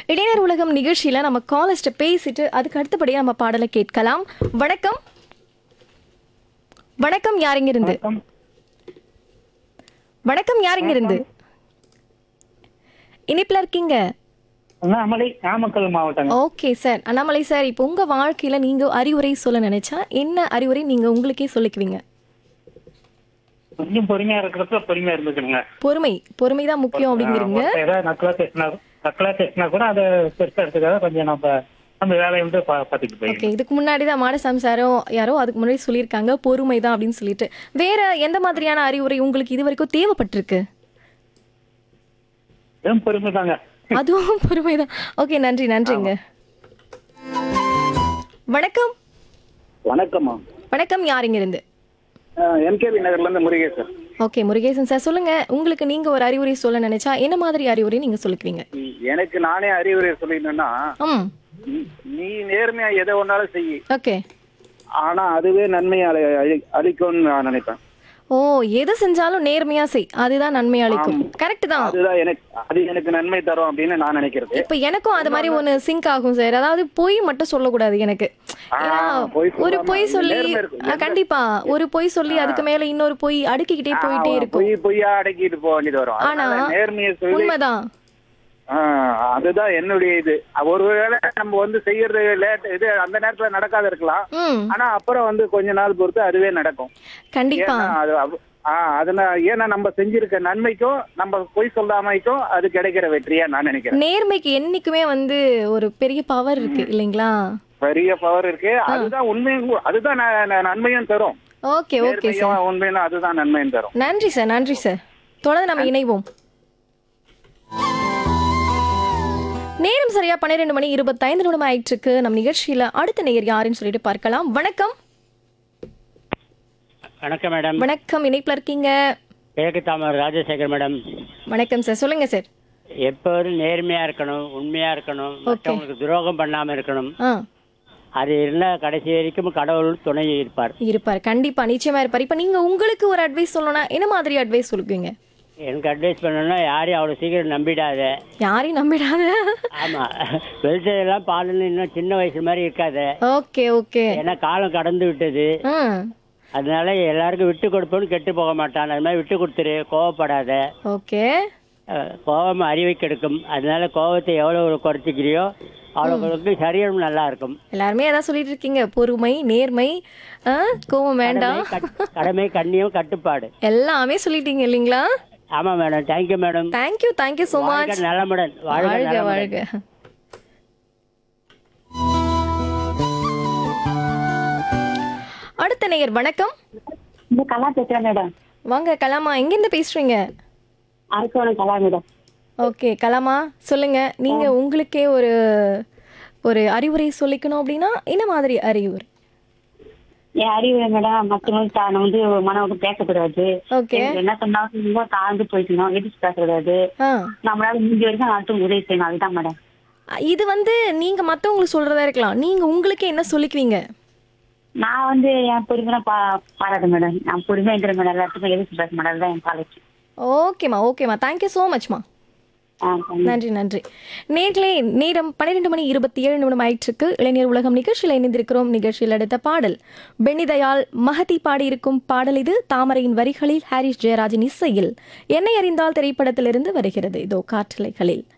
இடைநேர் உலகம் நிகழ்ச்சியில நம்ம காலஸ்ட பேசிட்டு அதுக்கு அடுத்தபடியா நம்ம பாடலை கேட்கலாம் வணக்கம் வணக்கம் யாருங்க இருந்து வணக்கம் வணக்கம் யாருங்க இருந்து இனிப்புல இருக்கீங்க அண்ணாமலை நாமக்கல் மாவட்டங்க ஓகே சார் அண்ணாமலை சார் இப்போ உங்க வாழ்க்கையில நீங்க அறிவுரை சொல்ல நினைச்சா என்ன அறிவுரை நீங்க உங்களுக்கே சொல்லிக்குவீங்க கொஞ்சம் பொறுமையா இருக்கிறப்ப பொறுமையா இருந்துக்கணுங்க பொறுமை பொறுமை தான் முக்கியம் அப்படிங்கிறீங்க ஒருத்தர் ஏதாவது நக்கலா பேசினா நக்கலா பேசினா கூட அதை பெருசா எடுத்துக்காத கொஞ்சம் நம்ம நம்ம வேலையை வந்து பா- பார்த்துட்டு போயிடணும் ஓகே இதுக்கு முன்னாடி தான் மாடசாமி சாரோ யாரோ அதுக்கு முன்னாடி சொல்லியிருக்காங்க பொறுமை தான் அப்படின்னு சொல்லிட்டு வேற எந்த மாதிரியான அறிவுரை உங்களுக்கு இது வரைக்கும் தேவைப்பட்டிருக்கு வெறும் பொறுமை தாங்க அதுவும் பொறுமை தான் ஓகே நன்றி நன்றிங்க வணக்கம் வணக்கம்மா வணக்கம் யாருங்க இருந்து எம்கேபி நகர்ல இருந்து முருகேசன் ஓகே முருகேசன் சார் சொல்லுங்க உங்களுக்கு நீங்க ஒரு அறிவுரை சொல்ல நினைச்சா என்ன மாதிரி அறிவுரை நீங்க சொல்லிக்குவீங்க ம், எனக்கு நானே அறிவுரை சொல்லிடணும்னா ம் நீ- நீ நேர்மையா எதை ஒன்னாலும் செய் ஓகே ஆனா அதுவே நன்மையை அளி- அளி- அளிக்கும்னு நான் நினைப்பேன் ஓ எது செஞ்சாலும் நேர்மையா செய் அதுதான் நன்மை அளிக்கும் கரெக்ட் தான் அதுதான் எனக்கு அது எனக்கு நன்மை தரும் அப்படின்னு நான் நினைக்கிறது இப்ப எனக்கும் அது மாதிரி ஒண்ணு சிங்க் ஆகும் சார் அதாவது பொய் மட்டும் சொல்லக்கூடாது எனக்கு ஆ, ஏன்னா, பொய் ஒரு சொல்லாம பொய் சொல்லி நேர்மை இருக்கும். ஆ, கண்டிப்பா ஒரு பொய் சொல்லி அதுக்கு மேல இன்னொரு பொய் அடுக்கிக்கிட்டே போயிட்டே இருக்கும் பொய் பொய்யா அடக்கிட்டு போக வேண்டியது வரும் ஆனா, அதனால நேர்மையை சொல்லி உண்மைதான் ஆ, அதுதான் என்னுடைய இது ஒருவேளை நம்ம வந்து செய்யறது லேட் இது அந்த நேரத்துல நடக்காத இருக்கலாம் ம் ஆனா அப்புறம் வந்து கொஞ்ச நாள் பொறுத்து அதுவே நடக்கும் கண்டிப்பா ஏன்னா அது அவ- ஆ, அதனால ஏன்னா நம்ம செஞ்சிருக்க நன்மைக்கும் நம்ம பொய் சொல்லாமைக்கும் அது கிடைக்கிற வெற்றியா நான் நினைக்கிறேன் நேர்மைக்கு என்னைக்குமே வந்து ஒரு பெரிய பவர் இருக்கு இல்லைங்களா பெரிய பவர் இருக்கு அதுதான் உண்மையும் கூ- அதுதான் ந- ந- நன்மையும் தரும் ஓகே ஓகே சார் நேர்மையும் உண்மையும் அதுதான் நன்மையும் தரும் நன்றி சார் நன்றி சார் தொடர்ந்து நம்ம இணைவோம் நேரம் சரியா பன்னிரெண்டு மணி இருபத்தைந்து நிமிடம் ஆயிட்டு இருக்கு நம்ம நிகழ்ச்சியில அடுத்த நேயர் யாருன்னு சொல்லிட்டு பார்க்கலாம் வணக்கம் வணக்கம் மேடம் வணக்கம் இணைப்புல இருக்கீங்க கிழக்கு தாமர் ராஜசேகர் மேடம் வணக்கம் சார் சொல்லுங்க சார் எப்போதும் நேர்மையா இருக்கணும் உண்மையா இருக்கணும் மற்றவங்களுக்கு துரோகம் பண்ணாம இருக்கணும் ஆ அது இருந்தா கடைசி வரைக்கும் கடவுள் துணை இருப்பார் இருப்பார் கண்டிப்பா நிச்சயமா இருப்பார் இப்ப நீங்க உங்களுக்கு ஒரு அட்வைஸ் சொல்லணும்னா என்ன மாதிரி அட்வைஸ் சொல்லுவீங்க எனக்கு அட்வைஸ் பண்ணணும்னா யாரையும் அவ்வளோ சீக்கிரம் நம்பிடாத யாரையும் நம்பிடாத ஆமா வெளிச்சதெல்லாம் பாலுன்னு இன்னும் சின்ன வயசு மாதிரி இருக்காத ஓகே ஓகே ஏன்னா காலம் கடந்து விட்டது ம் அதனால எல்லாருக்கும் விட்டு கொடுப்போன்னு கெட்டு போக மாட்டான் அது மாதிரி விட்டு கொடுத்துரு கோவப்படாத ஓகே அஹ், கோபம் அறிவை கெடுக்கும் அதனால கோபத்தை எவ்வளவு குறைச்சிக்கிறியோ அவ்வளோக்கு சரீரம் நல்லா இருக்கும் எல்லாருமே அதான் சொல்லிட்டு இருக்கீங்க பொறுமை நேர்மை ஆ, கோவம் வேண்டாம் கட்- கடமை கண்ணியம் கட்டுப்பாடு எல்லாமே சொல்லிட்டீங்க இல்லைங்களா ஆமா madam thank you madam thank you thank you so much வாழ்க நலமுடன் வாழ்க வாழ்க நலமுடன் வாழ்க அடுத்த நேயர் வணக்கம் இந்த கலா பேசுறேன் மேடம் வாங்க கலாமா எங்கேருந்து பேசுறீங்க அரசோணம் கலா மேடம் ஓகே கலாமா சொல்லுங்க நீங்க உங்களுக்கே ஒரு ஒரு அறிவுரை சொல்லிக்கணும் அப்படின்னா என்ன மாதிரி அறிவுரை என் அறிவு மேடம் மற்றவங்களுக்கு தான் வந்து மன விட்டு பேசக்கூடாது ஓகே எனக்கு என்ன சொன்னாலும் ரொம்ப தாழ்ந்து போய்க்கணும் எதிர்த்து பேசக்கூடாது ஆ நம்மளால முடிஞ்ச வரைக்கும் நாட்டும் உதவி செய்யணும் அதுதான் மேடம் இது வந்து நீங்க மத்தவங்களுக்கு சொல்றதா இருக்கலாம் நீங்க உங்களுக்கு என்ன சொல்லிக்குவீங்க நான் வந்து என் பொறுமையை பா பாராட்டு மேடம் நான் பொறுமைங்கிற மேடம் எல்லாத்துக்கும் எதிர்த்து பேச மாட்டேன் அதுதான் என் காலேஜ் ஓகேம்மா ஓகேம்மா தேங்க்யூ ஸோ மச்மா ஆ நன்றி நன்றி நேர்களே நேரம் பன்னிரெண்டு மணி இருபத்தி ஏழு நிமிடம் ஆயிற்றுக்கு இளைஞர் உலகம் நிகழ்ச்சியில் இணைந்திருக்கிறோம் நிகழ்ச்சியில் அடுத்த பாடல் பென்னிதயால் மகதி பாடியிருக்கும் பாடல் இது தாமரையின் வரிகளில் ஹாரிஸ் ஜெயராஜின் இசையில் என்னை அறிந்தால் திரைப்படத்திலிருந்து வருகிறது இதோ காற்றலைகளில்